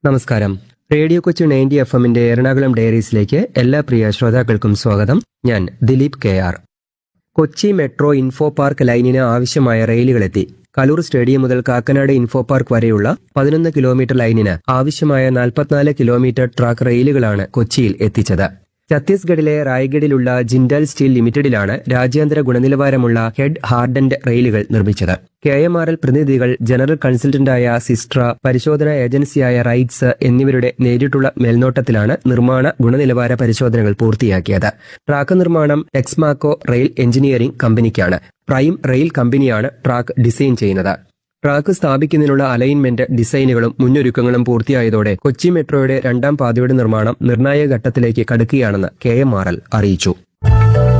നമസ്കാരം റേഡിയോ കൊച്ചു ninety F എമ്മിന്റെ എറണാകുളം ഡയറീസിലേക്ക് എല്ലാ പ്രിയ ശ്രോതാക്കൾക്കും സ്വാഗതം ഞാൻ Dileep K R Kochi metro Infopark ലൈനിന് ആവശ്യമായ റെയിലുകളെത്തി കലൂർ സ്റ്റേഡിയം മുതൽ കാക്കനാട് ഇൻഫോ പാർക്ക് വരെയുള്ള പതിനൊന്ന് കിലോമീറ്റർ ലൈനിന് ആവശ്യമായ നാൽപ്പത്തിനാല് കിലോമീറ്റർ ട്രാക്ക് റെയിലുകളാണ് കൊച്ചിയിൽ എത്തിച്ചത് ഛത്തീസ്ഗഡിലെ റായ്ഗഡിലുള്ള ജിൻഡൽ സ്റ്റീൽ ലിമിറ്റഡിലാണ് രാജ്യാന്തര ഗുണനിലവാരമുള്ള ഹെഡ് ഹാർഡൻഡ് റെയിലുകൾ നിർമ്മിച്ചത് കെ എം ആർ എൽ പ്രതിനിധികൾ ജനറൽ കൺസൾട്ടന്റായ സിസ്ട്ര പരിശോധനാ ഏജൻസിയായ റൈറ്റ്സ് എന്നിവരുടെ നേരിട്ടുള്ള മേൽനോട്ടത്തിലാണ് നിർമ്മാണ ഗുണനിലവാര പരിശോധനകൾ പൂർത്തിയാക്കിയത് ട്രാക്ക് നിർമ്മാണം ടെക്സ്മാക്കോ റെയിൽ എഞ്ചിനീയറിംഗ് കമ്പനിക്കാണ് പ്രൈം റെയിൽ കമ്പനിയാണ് ട്രാക്ക് ഡിസൈൻ ചെയ്യുന്നത് ട്രാക്ക് സ്ഥാപിക്കുന്നതിനുള്ള അലൈൻമെന്റ് ഡിസൈനുകളും മുന്നൊരുക്കങ്ങളും പൂർത്തിയായതോടെ കൊച്ചി മെട്രോയുടെ രണ്ടാം പാതയുടെ നിർമ്മാണം നിർണായക ഘട്ടത്തിലേക്ക് കടക്കുകയാണെന്ന് കെ എം ആർ എൽ അറിയിച്ചു